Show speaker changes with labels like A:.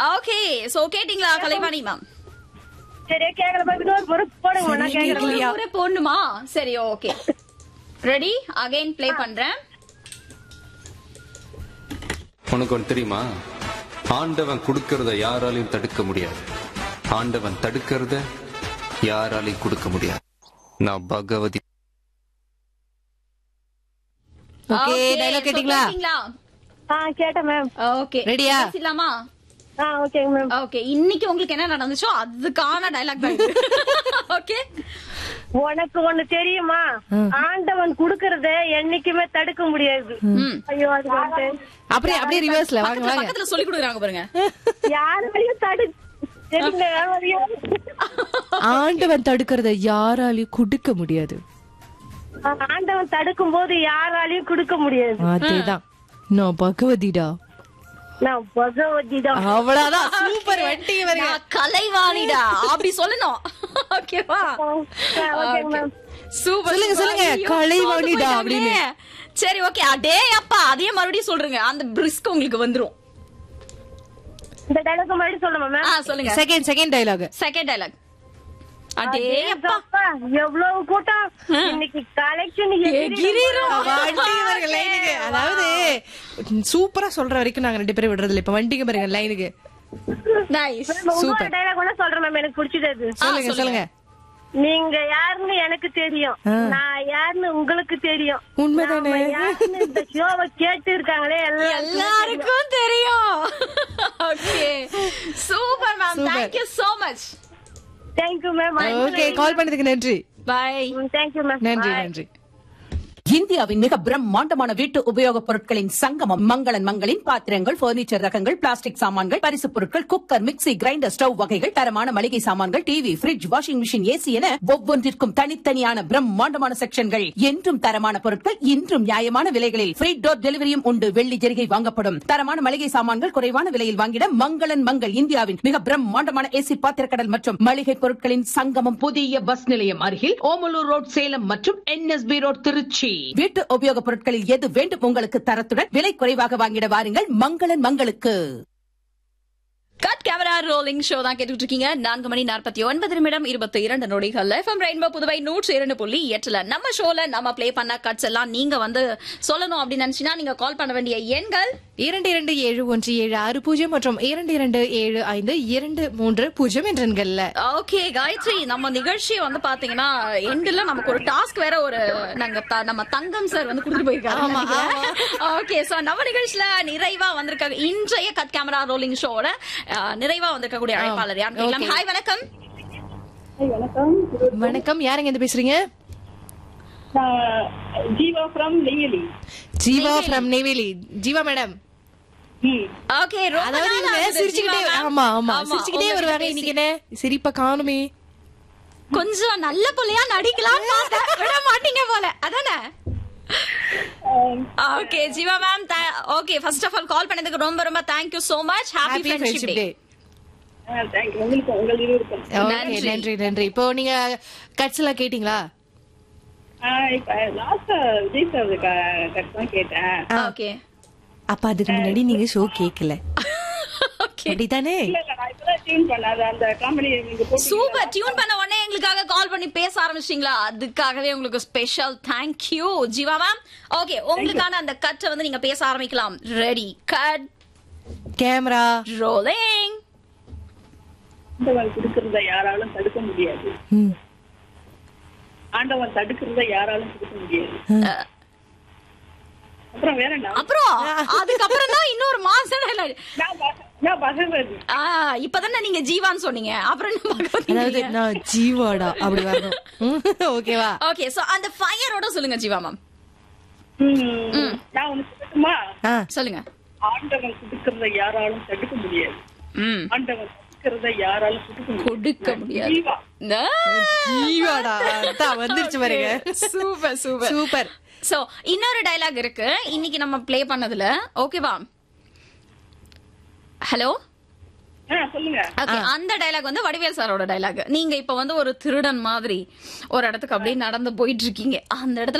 A: Okay so கேட்டிங்களா Kalaivani ma'am
B: சரி கேக்கல போய் இன்னொரு பொறுப்பு போடுங்க நான் கேக்குறேன்
A: ஒரே போடணுமா சரி ஓகே ரெடி அகைன் ப்ளே பண்றேன்
C: உனக்கு ஒன்று தெரியுமா ஆண்டவன் கொடுக்கறத யாராலையும் தடுக்க முடியாது ஆண்டவன் தடுக்கிறத யாராலையும் கொடுக்க முடியாது நான் Bhagavathi
D: okay
A: Okay,
D: dialogue
A: so
D: கேட்டிங்களா
A: கேட்டிங்களா
B: ஆ கேட்டேன் மேம்
A: ஓகே
D: Ready-யா?
A: பேசிடலாமா
B: ஆ ஓகேங்க மேம்
A: ஓகே இன்னைக்கு உங்களுக்கு என்ன நடந்துச்சோ அதுக்கான டைலாக் தான் ஓகே
B: உனக்கு ஒண்ணு தெரியுமா ஆண்டவன் குடுக்கறத என்னைக்குமே தடுக்க முடியாது
A: ம்
B: ஐயோ அது வந்து
D: அப்படியே அப்படியே ரிவர்ஸ்ல வாங்க
A: பக்கத்துல
D: வாங்க
A: பக்கத்துல சொல்லி கொடுக்குறாங்க பாருங்க
B: யாராலையும் தடு தெரியுங்க, யாராலையும்.
D: ஆண்டவன் தடுக்கிறத யாராலையும் குடுக்க முடியாது
B: ஆண்டவன் தடுக்கும் போது யாராலையும் கொடுக்க முடியாது
D: அதேதான் நான் பகவதிடா
B: நான் பகவதி தான்
D: அவ்வளவுதான் சூப்பர் வண்டி வருங்க
A: நான் கலைவாணிடா அப்படி சொல்லணும் ஓகேவா
B: ஓகேங்க மேம்
A: சூப்பர்
D: சொல்லுங்க, சொல்லுங்க. கலைவாணிடா அப்படின்னு.
A: சரி ஓகே அடே அப்பா அதே மறுபடியும் சொல்றேங்க அந்த பிரிஸ்க் உங்களுக்கு வந்துரும்
B: இந்த டைலாக் மறுபடியும் சொல்லணுமா மேம்
A: ஆ சொல்லுங்க
D: second second dialogue
A: second dialogue அடே அப்பா
B: அப்பா, எவ்வளவு கூட்டம் இன்னைக்கு கலெக்ஷன்
A: எகிரிரும்.
D: வண்டி வருங்க லைனுக்கு அதாவது சூப்பரா சொல்ற வரைக்கும் நாங்க ரெண்டு பேரும் விடுறது இல்ல இப்ப வண்டிங்க பாருங்க லைனுக்கு
A: நைஸ்
B: ஒவ்வொரு டைலாக் கூட சொல்றேன் மேம் எனக்கு பிடிச்சது அது.
D: சொல்லுங்க சொல்லுங்க
B: நீங்க யாருன்னு எனக்கு தெரியும் நான் யாருன்னு உங்களுக்கு தெரியும்
D: உண்மைதானே?
B: நாம யாருன்னு இந்த ஷோவை கேட்டு இருக்காங்களே எல்லாருக்கும்
A: எல்லாருக்கும் தெரியும் okay super ma'am
D: Super.
A: Thank you so much
B: thank you ma'am
D: okay call பண்ணதுக்கு நன்றி
A: பை
B: தேங்க்யூ மேம்
D: நன்றி நன்றி
E: இந்தியாவின் மிக பிரம்மாண்டமான வீட்டு உபயோகப் பொருட்களின் சங்கமம் மங்களன் மங்களின் பாத்திரங்கள் பர்னிச்சர் ரகங்கள் பிளாஸ்டிக் சாமான்கள் பரிசுப் பொருட்கள் குக்கர் மிக்ஸி கிரைண்டர் ஸ்டவ் வகைகள் தரமான மளிகை சாமான்கள் TV fridge washing machine AC என ஒவ்வொன்றிற்கும் தனித்தனியான பிரம்மாண்டமான செக்ஷன்கள் என்றும் தரமான பொருட்கள் இன்றும் நியாயமான விலைகளில் ஃப்ரீ டோர் டெலிவரியும் உண்டு வெள்ளி ஜெரிகை வாங்கப்படும் தரமான மளிகை சாமான்கள் குறைவான விலையில் வாங்கிட மங்களன் மங்கள் இந்தியாவின் மிக பிரம்மாண்டமான ஏசி பாத்திரக்கடல் மற்றும் மளிகை பொருட்களின் சங்கமம் புதிய பஸ் நிலையம் அருகில் ஓமலூர் ரோட் சேலம் மற்றும் என்எஸ்பி ரோட் திருச்சி வீட்டு உபயோகப் பொருட்களில் எது வேண்டும் உங்களுக்கு தரத்துடன் விலை குறைவாக வாங்கிட வாருங்கள் மங்களன் மங்களுக்கு
A: கட் கேமரா ரோலிங் ஷோ தான் கேட்டுட்டு இருக்கீங்க நான்கு மணி நாற்பத்தி ஒன்பது நிமிடம் இருபத்தி இரண்டு நொடிகள் எஃப்எம் ரெயின்போ புதுவை நூற்றி இரண்டு புள்ளி எட்டுல நம்ம ஷோல நம்ம ப்ளே பண்ண கட்ஸ் எல்லாம் நீங்க வந்து சொல்லணும் அப்படின்னு நினைச்சீங்கன்னா நீங்க கால் பண்ண வேண்டிய எண்கள்
D: இரண்டு இரண்டு ஏழு ஒன்று ஏழு ஆறு பூஜ்ஜியம் மற்றும் இரண்டு இரண்டு ஏழு ஐந்து இரண்டு மூன்று பூஜ்ஜியம் என்ற எண்கள்ல
A: ஓகே காயத்ரி நம்ம நிகழ்ச்சி வந்து பாத்தீங்கன்னா எண்டுல நமக்கு ஒரு டாஸ்க் வேற ஒரு நாங்க த- நம்ம தங்கம் சார் வந்து கொடுத்துட்டு போயிருக்காங்க ஓகே சோ நம்ம நிகழ்ச்சியில நிறைவா வந்திருக்காங்க இன்றைய கட் கேமரா ரோலிங் ஷோட நிறைவா வந்திருக்கக்கூடிய அழைப்பாளர் யாருன்னு கேட்கலாம்
D: Okay.
A: ஹாய் வணக்கம்
D: வணக்கம் யாருங்க இருந்து பேசுறீங்க
B: Jeeva from Neyveli
D: Jeeva from Neyveli Jeeva madam
A: okay
D: அதாவது இவங்க சிரிச்சுக்கிட்டே ஆமா ஆமா சிரிச்சுக்கிட்டே வருவாங்க இன்னைக்கு என்ன சிரிப்பா காணுமே
A: கொஞ்சம் நல்ல புள்ளையா நடிக்கலாம் பார்த்தேன். விட மாட்டீங்க போல அதானே okay Jeeva ma'am okay first of all call பண்ணதுக்கு ரொம்ப ரொம்ப thank you so much happy
D: happy
A: friendship
D: friendship
A: day
D: day
B: உங்களுக்கு உங்கள் இருவருக்கும்
D: ஓகே
A: நன்றி.
D: நன்றி நன்றி இப்போ நீங்க கட்ஸ் எல்லாம் கேட்டீங்களா
B: இப்ப லாஸ்ட் விஜய் சார் கட் தான் கேட்டேன்
A: ஓகே
D: அப்ப அதுக்கு முன்னாடி நீங்க ஷோ கேக்கல
A: ஓகே
D: அப்படிதானே
B: இல்ல இல்ல நான் இப்பதான் டியூன் பண்ணேன் அந்த காமெடி நீங்க போட்டு
A: சூப்பர் டியூன் பண்ண உடனே எங்களுக்காக கால் பண்ணி பேச ஆரம்பிச்சிட்டீங்களா அதுக்காகவே உங்களுக்கு special thank you Jeeva ma'am okay உங்களுக்கான அந்த கட்டை வந்து நீங்க பேச ஆரம்பிக்கலாம் ரெடி கட்
D: கேமரா
A: ரோலிங்
B: ஆண்டவன் கொடுக்கறத யாராலும் தடுக்க முடியாது ஆண்டவன் தடுக்கிறத யாராலும் தடுக்க முடியாது அப்புறம் வேற என்ன
A: அப்புறம் அதுக்கப்புறம் தான் இன்னொரு மாசம்
B: நான் பக- நான் பகவதி
A: ஆ இப்பதானே நீங்க ஜீவான்னு சொன்னீங்க அப்புறம் என்ன பகவதி
D: அதாவது நான் ஜீவாடா அப்படி வரணும் ஓகேவா
A: ஓகே சோ அந்த ஃபயரோட சொல்லுங்க ஜீவா மேம்
B: ம். நான் ஒண்ணு சொல்லட்டுமா
D: ஆ
A: சொல்லுங்க
B: ஆண்டவன் கொடுக்கறத யாராலும் தடுக்க முடியாது
A: ம்
B: ஆண்டவன் கொடுக்கறத யாராலும் தடுக்க முடியாது
A: கொடுக்க முடியாது
B: ஜீவா.
D: ஜீவாடா அதான் வந்துருச்சு பாருங்க
A: சூப்பர் சூப்பர்
D: சூப்பர்
A: சோ இன்னொரு டயலாக் இருக்கு இன்னைக்கு நம்ம ப்ளே பண்ணதுல ஓகேவா ஹலோ
B: ஆ, சொல்லுங்க
A: ஓகே அந்த டயலாக் வந்து வடிவேல் சாரோட டயலாக் நீங்க இப்ப வந்து ஒரு திருடன் மாதிரி ஒரு இடத்துக்கு அப்படியே நடந்து போயிட்டு இருக்கீங்க அந்த இடத்துல